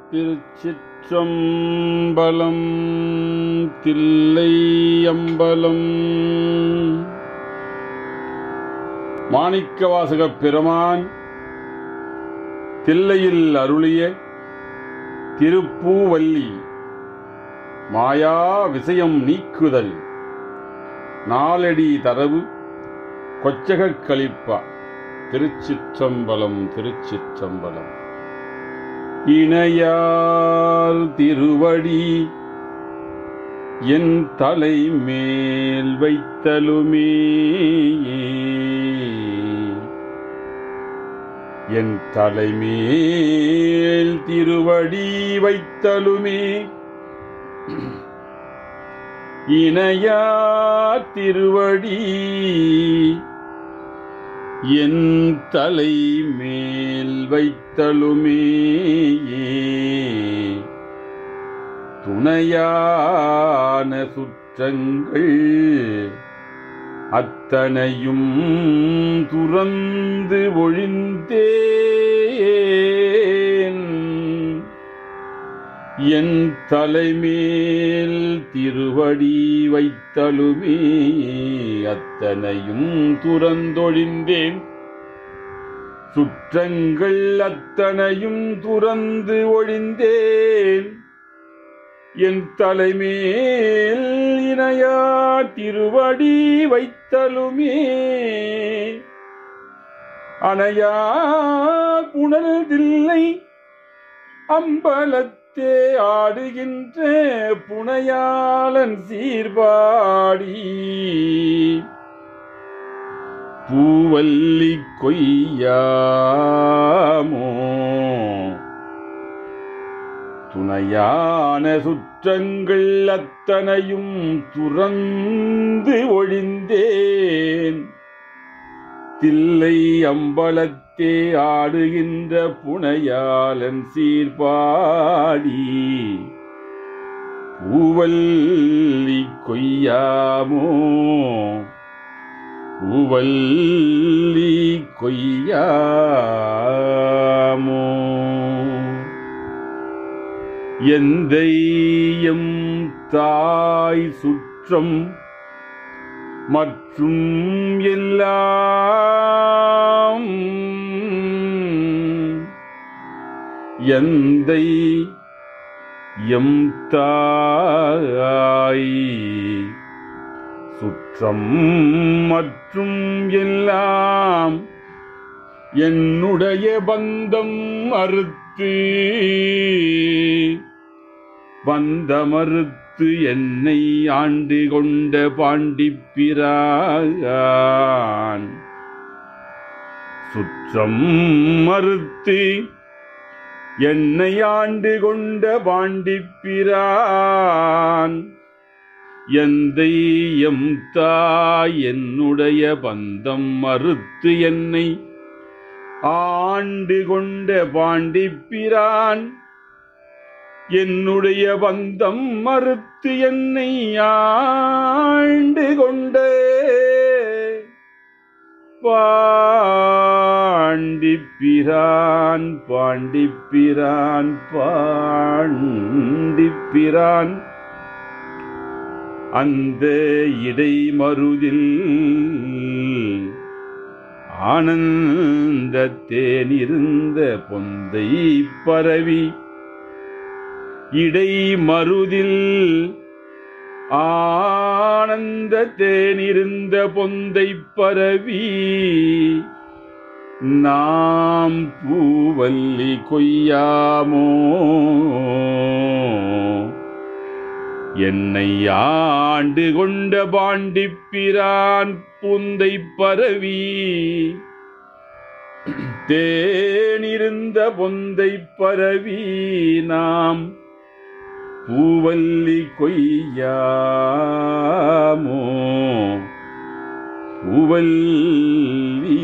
திருச்சிற்றம்பலம் தில்லையம்பலம் மாணிக்கவாசகப் பெருமான் தில்லையில் அருளிய திருப்பூவல்லி மாயா விஷயம் நீக்குதல் நாலடி தரவு கொச்சகக் கலிப்பா திருச்சிற்றம்பலம் திருச்சிற்றம்பலம் இணையார் திருவடி என் தலை மேல் வைத்தலுமே என் தலைமேல் திருவடி வைத்தலுமே இணையா திருவடி என் தலை மேல் வைத்தலுமே துணையான சுற்றங்கள் அத்தனையும் துறந்து ஒழிந்தேன் என் தலைமேல் திருவடி வைத்தலுமே அத்தனையும் துறந்தொழிந்தேன் சுற்றங்கள் அத்தனையும் துறந்து ஒழிந்தேன் என் தலைமேல் இணையா திருவடி வைத்தலுமே அணையா புனல்தில்லை அம்பலத்தே ஆடுகின்ற புனையாளன் சீர்பாடி பூவல்லி கொய்யாமோ துணையான சுற்றங்கள் அத்தனையும் துறந்து ஒழிந்தேன் தில்லை அம்பலத்தே ஆடுகின்ற புனையாளன் சீர்பாடி பூவல்லி கொய்யாமோ பூவல்லி கொய்யாமோ எந்தையம் தாய் சுற்றம் மற்றும் எல்லாம் எந்தை எம் தாய் சுற்றம் மற்றும் எல்லாம் என்னுடைய பந்தம் அறுத்து பந்தமறுத்து என்னை ஆண்டு கொண்ட பாண்டிப்பிரான் சுற்றம் மறுத்து என்னை ஆண்டு கொண்ட பாண்டிப்பிரான் எந்தை எம் தாய் என்னுடைய பந்தம் மறுத்து என்னை ஆண்டு கொண்ட பாண்டிப்பிரான் என்னுடைய பந்தம் மறுத்து என்னை ஆண்டு கொண்டே பாண்டிப்பிரான் பாண்டிப்பிரான் பாண்டிப்பிரான் அந்த இடை மருதில் ஆனந்தத்தேனிருந்த பொந்தை பரவி இடை மருதில் ஆனந்த தேனிருந்த பொந்தை பரவி நாம் பூவல்லி கொய்யாமோ என்னை ஆண்டு கொண்ட பாண்டிப்பிரான் புந்தை பரவி தேனிருந்த பொந்தை பரவி நாம் பூவல்லி கொய்யாமோ பூவல்லி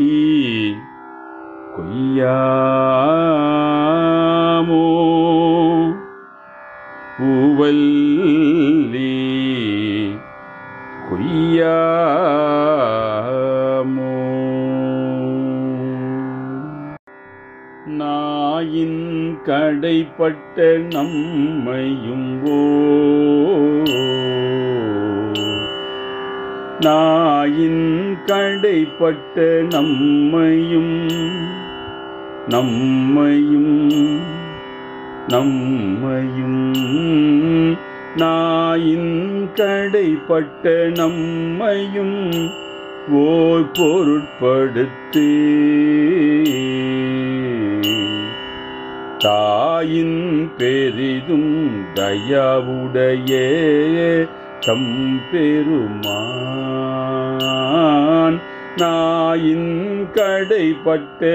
கொய்யாமோ பூவல்லி கொய்யாமோ நாயின் கடை கடைப்பட்ட நம்மையும் ஓ நாயின் கடைப்பட்ட நம்மையும் நம்மையும் நம்மையும் நாயின் கடைப்பட்ட நம்மையும் ஓர் பொருட்படுத்து தாயின் பெரிதும் தயாவுடைய தம் பெருமான் நாயின் கடைப்பட்ட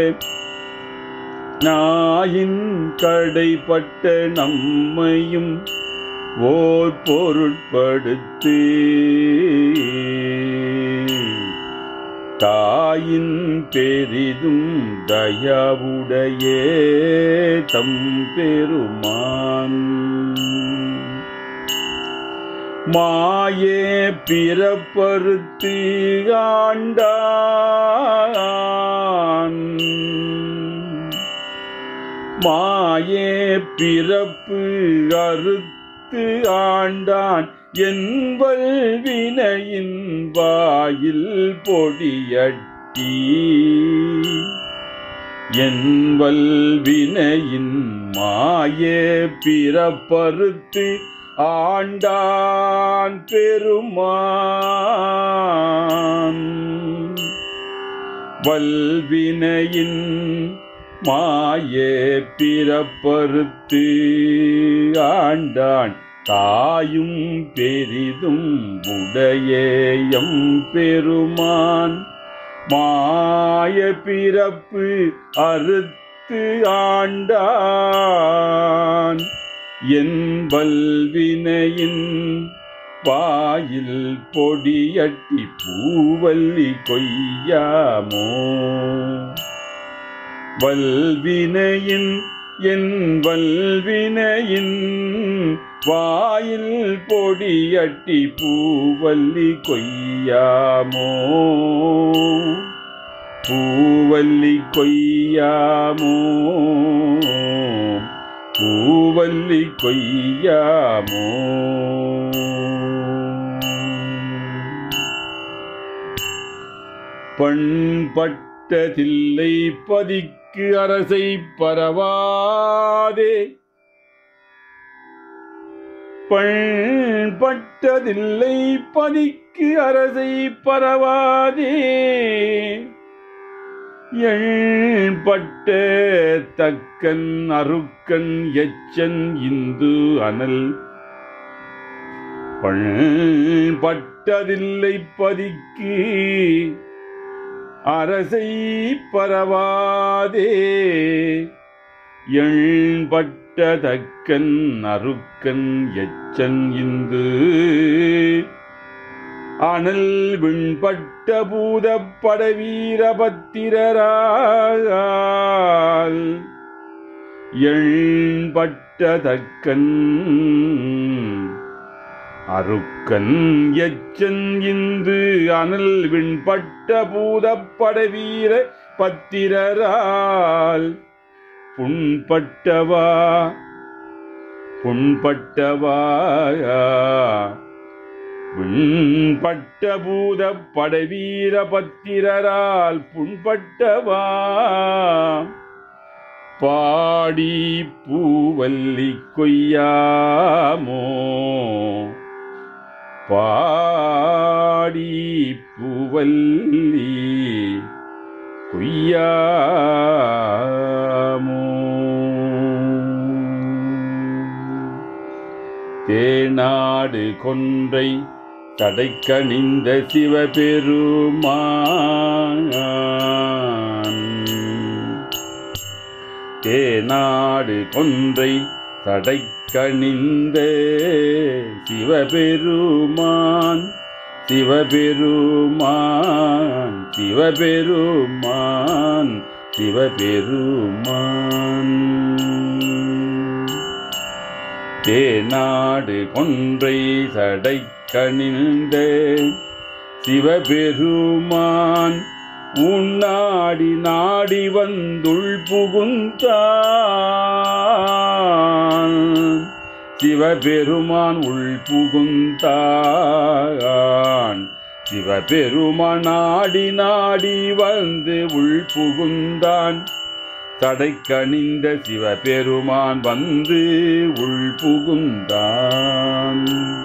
நாயின் கடைப்பட்ட நம்மையும் ஓர் பொருட்படுத்து தாயின் பெரிதும் தயாவுடைய தம் பெருமான் மாயே பிறப்பறுத்து ஆண்டான் மாயே பிறப்பு அறுத்து ஆண்டான் என்பல் வினையின் வாயில் பொடியட்டி என்பல் வினையின் மாயே பிறப்பறுத்து ஆண்டான் பெருமான் வல்வினையின் மாயே பிறப்பறுத்து ஆண்டான் தாயும் பெரிதும் உடையேயம் பெருமான் மாய பிறப்பு அறுத்து ஆண்டான் என் வல்வினையின் வாயில் பொடியட்டி பூவல்லி கொய்யாமோ வல்வினையின் என் வல்வினையின் வாயில் பொடியட்டி பூவல்லி கொய்யாமோ பூவல்லி கொய்யாமோ பூவல்லி கொய்யாமோ பண்பட்டதில்லை பதிக்கு அரசை பரவாதே பண்பட்டதில்லை பதிக்கு அரசை பரவாதே எழ்பட்ட தக்கன் அருக்கன் எச்சன் இந்து அனல் பட்டதில்லை பதிக்கு அரசை பரவாதே எழ்பட்ட தக்கன் அருக்கன் எச்சன் இந்து அனல் விண்பட்ட பூத படவீரபத்திரரால் எழ்பட்ட தக்கன் அருக்கன் எச்சன் இந்து அனல் விண்பட்ட பூத படவீர பத்திரரால் புண்பட்டவா புண்பட்டவா விண்பட்ட பூத படவீர பத்திரரால் புண்பட்டவா பாடி பூவல்லி கொய்யாமோ பாடி பூவல்லி கொய்யாமோ தேநாடு கொன்றை தடைக்கணிந்த சிவபெருமான் தேநாடு கொன்றை தடைக்கணிந்த சிவபெருமான் சிவபெருமான் சிவபெருமான் சிவபெருமான் தேநாடு கொன்றை சடை கணிந்த சிவபெருமான் உன்னாடி நாடி வந்துள் புகுந்தான் சிவபெருமான் உள் புகுந்தான் சிவபெருமான் நாடி நாடி வந்து உள் புகுந்தான் தடை கணிந்த சிவபெருமான் வந்து உள் புகுந்தான்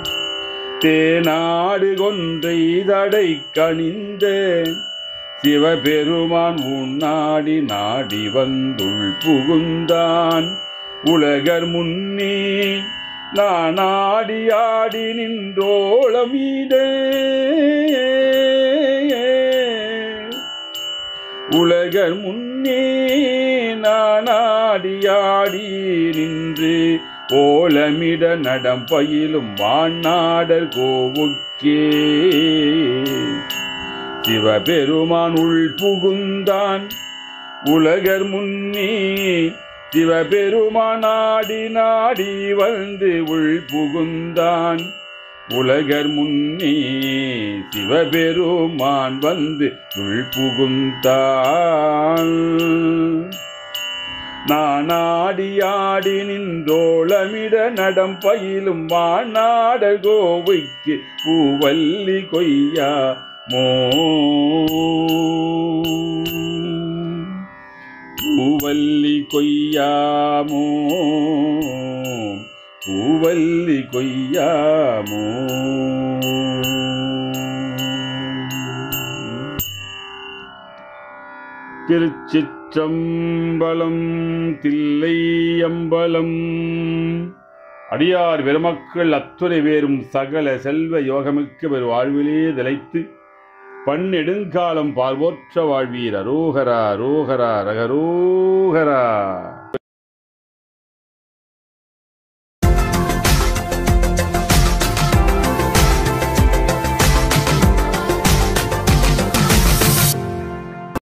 தேனாடு கொன்றை தடை கணிந்த சிவபெருமான் உன்னாடி நாடி வந்துள் புகுந்தான் உலகர் முன்னே நான் ஆடி ஆடி நின்றோளமீடே உலகர் முன்னே நான் ஆடி ஆடி நின்று ஓலமிட நடம் பயிலும் வாநாடர் கோவுக்கே சிவபெருமான் உள் புகுந்தான் உலகர் முன்னே சிவபெருமான் நாடி நாடி வந்து உள் புகுந்தான் உலகர் முன்னே சிவபெருமான் வந்து உள் புகுந்தான் நான் ஆடி ஆடி நின்றோளமிட நடம் பயிலும் வாநாட கோவைக்கு பூவல்லி கொய்யா மோ பூவல்லி கொய்யாமோ பூவல்லி கொய்யாமோ திருச்சிற்றம்பலம் தில்லை அம்பலம் அடியார் பெருமக்கள் அத்துணை பேரும் சகல செல்வ யோகமிக்க பெரு வாழ்விலே திளைத்து பன்னெடுங்காலம் பார்வோற்ற வாழ்வீர் அரோகரா அரோகரா ரகரோகரா